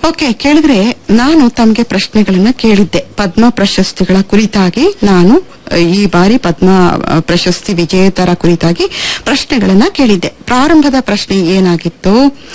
okay ಕೇಳಿದ್ರೆ ನಾನು ತಮಗೆ ಪ್ರಶ್ನೆಗಳನ್ನ ಕೇಳಿದ್ದೆ ಪದ್ಮ ಪ್ರಶಸ್ತಿಗಳ ಕುರಿತಾಗಿ ನಾನು ಅಹ್, ಈ ಬಾರಿ ಪದ್ಮ ಅಹ್, ಪ್ರಶಸ್ತಿ ವಿಜೇತರ ಕುರಿತಾಗಿ ಪ್ರಶ್ನೆಗಳನ್ನ ಕೇಳಿದ್ದೆ ಪ್ರಾರಂಭದ ಪ್ರಶ್ನೆ ಏನಾಗಿತ್ತು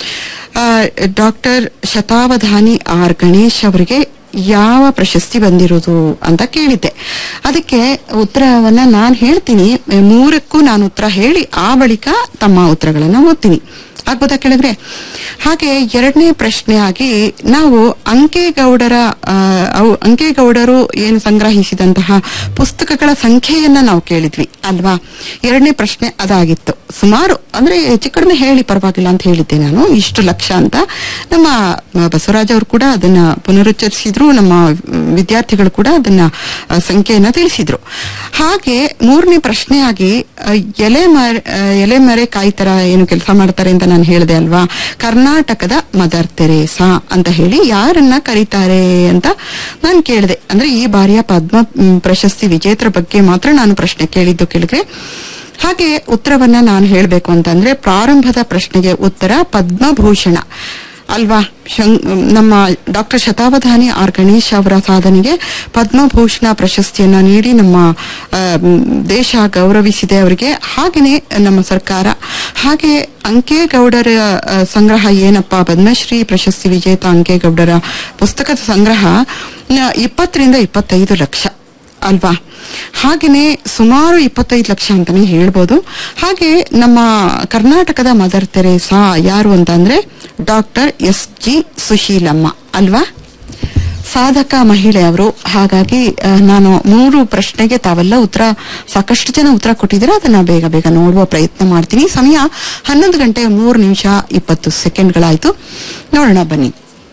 ಡಾಕ್ಟರ್ ಶತಾವಧಾನಿ ಆರ್ ಗಣೇಶ್ ಅವರಿಗೆ ಯಾವ ಪ್ರಶಸ್ತಿ ಬಂದಿರೋದು ಅಂತ ಕೇಳಿದ್ದೆ ಅದಕ್ಕೆ ಉತ್ತರವನ್ನ ನಾನು ಹೇಳ್ತೀನಿ ಮೂರಕ್ಕೂ ನಾನು ಉತ್ತರ ಹೇಳಿ ಆ ಬಳಿಕ ತಮ್ಮ ಉತ್ತರಗಳನ್ನ ಓದ್ತೀನಿ ಆಗ್ಬೋದಾ ಕೇಳಿದ್ರೆ ಹಾಗೆ ಎರಡನೇ ಪ್ರಶ್ನೆ ಆಗಿ ನಾವು ಅಂಕೇಗೌಡರ ಆ, ಅವು- ಅಂಕೇಗೌಡರು ಏನು ಸಂಗ್ರಹಿಸಿದಂತಹ ಪುಸ್ತಕಗಳ ಸಂಖ್ಯೆಯನ್ನ ನಾವು ಕೇಳಿದ್ವಿ ಅಲ್ವಾ ಎರಡನೇ ಪ್ರಶ್ನೆ ಅದಾಗಿತ್ತು ಸುಮಾರು ಅಂದ್ರೆ ಹೆಚ್ಚು ಕಡಿಮೆ ಹೇಳಿ ಪರವಾಗಿಲ್ಲ ಅಂತ ಹೇಳಿದ್ದೆ ನಾನು ಇಷ್ಟು ಲಕ್ಷ ಅಂತ ನಮ್ಮ ಮ, ಬಸವರಾಜ್ ಅವರು ಕೂಡ ಅದನ್ನ ಪುನರುಚ್ಚರಿಸಿದ್ರು ನಮ್ಮ ಮ್, ವಿದ್ಯಾರ್ಥಿಗಳು ಕೂಡ ಅದನ್ನ ಆ, ಸಂಖ್ಯೆಯನ್ನ ತಿಳಿಸಿದ್ರು ಹಾಗೆ ಮೂರನೇ ಪ್ರಶ್ನೆಯಾಗಿ ಆ, ಎಲೆ ಮರ ಆ, ಎಲೆ ಮರೆ ಕಾಯಿ ತರ ಏನು ಕೆಲಸ ಮಾಡ್ತಾರೆ ಅಂತ ನಾನು ಹೇಳಿದೆ ಅಲ್ವಾ ಕರ್ನಾಟಕದ ಮದರ್ ತೆರೇಸಾ ಅಂತ ಹೇಳಿ ಯಾರನ್ನ ಕರೀತಾರೆ ಅಂತ ನಾನು ಕೇಳಿದೆ ಅಂದ್ರೆ ಈ ಬಾರಿಯ ಪದ್ಮ ಮ್, ಪ್ರಶಸ್ತಿ ವಿಜೇತರ ಬಗ್ಗೆ ಮಾತ್ರ ನಾನು ಪ್ರಶ್ನೆ ಕೇಳಿದ್ದು ಕೇಳಿದ್ರೆ ಹಾಗೆ ಉತ್ತರವನ್ನ ನಾನು ಹೇಳಬೇಕು ಅಂತಂದ್ರೆ ಪ್ರಾರಂಭದ ಪ್ರಶ್ನೆಗೆ ಉತ್ತರ ಪದ್ಮಭೂಷಣ ಅಲ್ವಾ ಶಂ- ನಮ್ಮ ಡಾಕ್ಟರ್ ಶತಾವಧಾನಿ ಆರ್ ಗಣೇಶ್ ಅವರ ಸಾಧನೆಗೆ ಪದ್ಮಭೂಷಣ ಪ್ರಶಸ್ತಿಯನ್ನ ನೀಡಿ ನಮ್ಮ ಆ, ಮ್, ದೇಶ ಗೌರವಿಸಿದೆ ಅವರಿಗೆ ಹಾಗೆಯೇ ನಮ್ಮ ಸರ್ಕಾರ ಹಾಗೆ ಅಂಕೇಗೌಡರ ಆ, ಸಂಗ್ರಹ ಏನಪ್ಪಾ ಪದ್ಮಶ್ರೀ ಪ್ರಶಸ್ತಿ ವಿಜೇತ ಅಂಕೇಗೌಡರ ಪುಸ್ತಕದ ಸಂಗ್ರಹ ನ- ಇಪ್ಪತ್ತರಿಂದ ಇಪ್ಪತ್ತೈದು ಲಕ್ಷ ಅಲ್ವಾ ಹಾಗೇನೆ ಸುಮಾರು ಇಪ್ಪತ್ತೈದು ಲಕ್ಷ ಅಂತಾನೆ ಹೇಳ್ಬೋದು ಹಾಗೆ ನಮ್ಮ ಕರ್ನಾಟಕದ ಮದರ್ ತೆರೇಸಾ ಯಾರು ಅಂತಂದ್ರೆ ಡಾಕ್ಟರ್ ಎಸ್ ಜಿ ಸುಶೀಲಮ್ಮ ಅಲ್ವಾ ಸಾಧಕ ಮಹಿಳೆ ಅವರು ಹಾಗಾಗಿ ಆ, ನಾನು ಮೂರು ಪ್ರಶ್ನೆಗೆ ತಾವೆಲ್ಲ ಉತ್ತರ ಸಾಕಷ್ಟು ಜನ ಉತ್ತರ ಕೊಟ್ಟಿದ್ದೀರಾ ಅದನ್ನ ಬೇಗ ಬೇಗ ನೋಡುವ ಪ್ರಯತ್ನ ಮಾಡ್ತೀನಿ ಸಮಯ ಹನ್ನೊಂದು ಗಂಟೆ ಮೂರು ನಿಮಿಷ ಇಪ್ಪತ್ತು ಸೆಕೆಂಡ್ಗಳಾಯ್ತು ನೋಡೋಣ ಬನ್ನಿ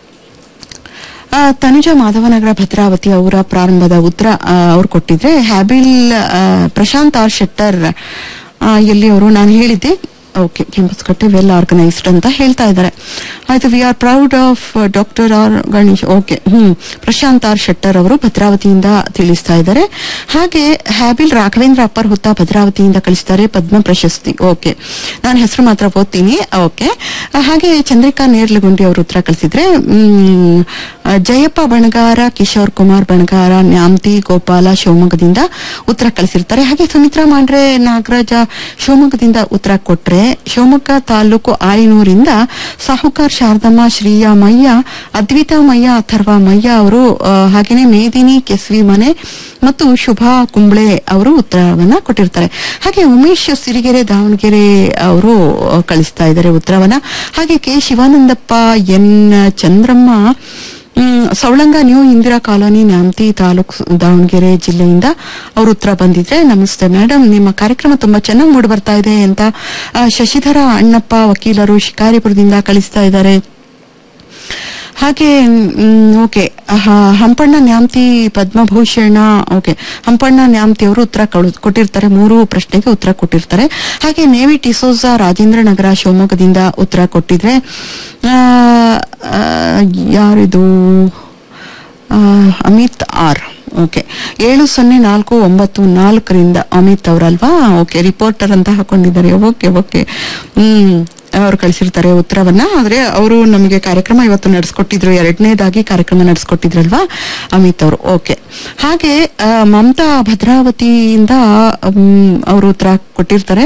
ಆ, ತನುಜ ಮಾಧವನಗರ ಭದ್ರಾವತಿ ಅವರ ಪ್ರಾರಂಭದ ಉತ್ತರ ಆ, ಅವ್ರು ಕೊಟ್ಟಿದ್ರೆ ಹ್ಯಾಬಿಲ್ ಆ, ಪ್ರಶಾಂತ್ ಆರ್ ಶೆಟ್ಟರ್ ಆ, ಎಲ್ಲಿ ಅವರು ನಾನು ಹೇಳಿದ್ದೆ ಓಕೆ ಕೆಂಪಸ್ಕಟ್ಟೆ ವೆಲ್ ಆರ್ಗನೈಸ್ಡ್ ಅಂತ ಹೇಳ್ತಾ ಇದ್ದಾರೆ ಆಯ್ತು V R proud of doctor R Ganesh okay hmm Prashant R Shettar ಅವರು ಭದ್ರಾವತಿಯಿಂದ ತಿಳಿಸ್ತಾ ಇದ್ದಾರೆ ಹಾಗೆ ಹ್ಯಾಬಿಲ್ ರಾಘವೇಂದ್ರ ಅಪ್ಪರ್ ಹುತ್ತ ಭದ್ರಾವತಿಯಿಂದ ಕಳಿಸ್ತಾರೆ ಪದ್ಮ ಪ್ರಶಸ್ತಿ ಓಕೆ ನಾನು ಹೆಸರು ಮಾತ್ರ ಓದ್ತೀನಿ ಓಕೆ ಹಾಗೆ ಚಂದ್ರಿಕಾ ನೇರ್ಲಗುಂಡಿ ಅವರು ಉತ್ತರ ಕಳಿಸಿದ್ರೆ ಮ್, ಜಯಪ್ಪ ಬಣಗಾರ ಕಿಶೋರ್ ಕುಮಾರ್ ಬಣಗಾರ ನ್ಯಾಮತಿ ಗೋಪಾಲ ಶಿವಮೊಗ್ಗದಿಂದ ಉತ್ತರ ಕಳಿಸಿರ್ತಾರೆ ಹಾಗೆ ಸುಮಿತ್ರಾ ಮಾಂಡ್ರೆ ನಾಗರಾಜ ಶಿವಮೊಗ್ಗದಿಂದ ಉತ್ತರ ಕೊಟ್ರೆ ಶಿವಮೊಗ್ಗ ತಾಲೂಕು ಆಯನೂರಿಂದ ಸಾಹುಕಾರ್ ಶಾರದಮ್ಮ ಶ್ರೀಯ ಮಯ್ಯ ಅದ್ವಿತಾ ಮಯ್ಯ ಅಥರ್ವ ಮಯ್ಯ ಅವರು ಆ, ಹಾಗೇನೆ ಮೇದಿನಿ ಕೆಸ್ವಿ ಮನೆ ಮತ್ತು ಶುಭಾ ಕುಂಬ್ಳೆ ಅವರು ಉತ್ತರವನ್ನ ಕೊಟ್ಟಿರ್ತಾರೆ ಹಾಗೆ ಉಮೇಶ್ ಸಿರಿಗೆರೆ ದಾವಣಗೆರೆ ಅವರು ಆ, ಕಳಿಸ್ತಾ ಇದ್ದಾರೆ ಉತ್ತರವನ್ನ ಹಾಗೆ K Shivanandappa N Chandramma hmm, Savalanga new Indira colony Nyamathi taluk Davangere ಜಿಲ್ಲೆಯಿಂದ ಅವ್ರ ಉತ್ತರ ಬಂದಿದ್ರೆ ನಮಸ್ತೆ ಮೇಡಮ್ ನಿಮ್ಮ ಕಾರ್ಯಕ್ರಮ ತುಂಬಾ ಚೆನ್ನಾಗಿ ಮೂಡಿ ಬರ್ತಾ ಇದೆ ಅಂತ ಆ, ಶಶಿಧರ ಅಣ್ಣಪ್ಪ ವಕೀಲರು ಶಿಕಾರಿಪುರದಿಂದ ಕಳಿಸ್ತಾ ಇದ್ದಾರೆ ಹಾಗೆ ಓಕೆ ಹಂಪಣ್ಣ ನ್ಯಾಮತಿ ಪದ್ಮಭೂಷಣ ಓಕೆ ಹಂಪಣ್ಣ ನ್ಯಾಮತಿ ಅವರು ಉತ್ತರ ಕಳು- ಕೊಟ್ಟಿರ್ತಾರೆ ಮೂರು ಪ್ರಶ್ನೆಗೆ ಉತ್ತರ ಕೊಟ್ಟಿರ್ತಾರೆ ಹಾಗೆ ನೇವಿ ಟಿಸೋಜಾ ರಾಜೇಂದ್ರ ನಗರ ಶಿವಮೊಗ್ಗದಿಂದ ಉತ್ತರ ಕೊಟ್ಟಿದ್ರೆ ಆ, ಆ, ಯಾರಿದು ಆ, ಅಮಿತ್ ಆರ್ ಓಕೆ ಏಳು ಸೊನ್ನೆ ನಾಲ್ಕು ಒಂಬತ್ತು ನಾಲ್ಕರಿಂದ ಅಮಿತ್ ಅವರಲ್ವಾ ಓಕೆ ರಿಪೋರ್ಟರ್ ಅಂತ ಹಾಕೊಂಡಿದ್ದಾರೆ ಓಕೆ ಓಕೆ ಹ್ಮ್ ಅವ್ರು ಕಳಿಸಿರ್ತಾರೆ ಉತ್ತರವನ್ನ ಆದ್ರೆ ಅವರು ನಮಗೆ ಕಾರ್ಯಕ್ರಮ ಇವತ್ತು ನಡೆಸ್ಕೊಟ್ಟಿದ್ರು ಎರಡನೇದಾಗಿ ಕಾರ್ಯಕ್ರಮ ನಡೆಸ್ಕೊಟ್ಟಿದ್ರಲ್ವಾ ಅಮಿತ್ ಅವರು ಓಕೆ ಹಾಗೆ ಆ, ಮಮತಾ ಭದ್ರಾವತಿಯಿಂದ ಅವರು ಉತ್ತರ ಕೊಟ್ಟಿರ್ತಾರೆ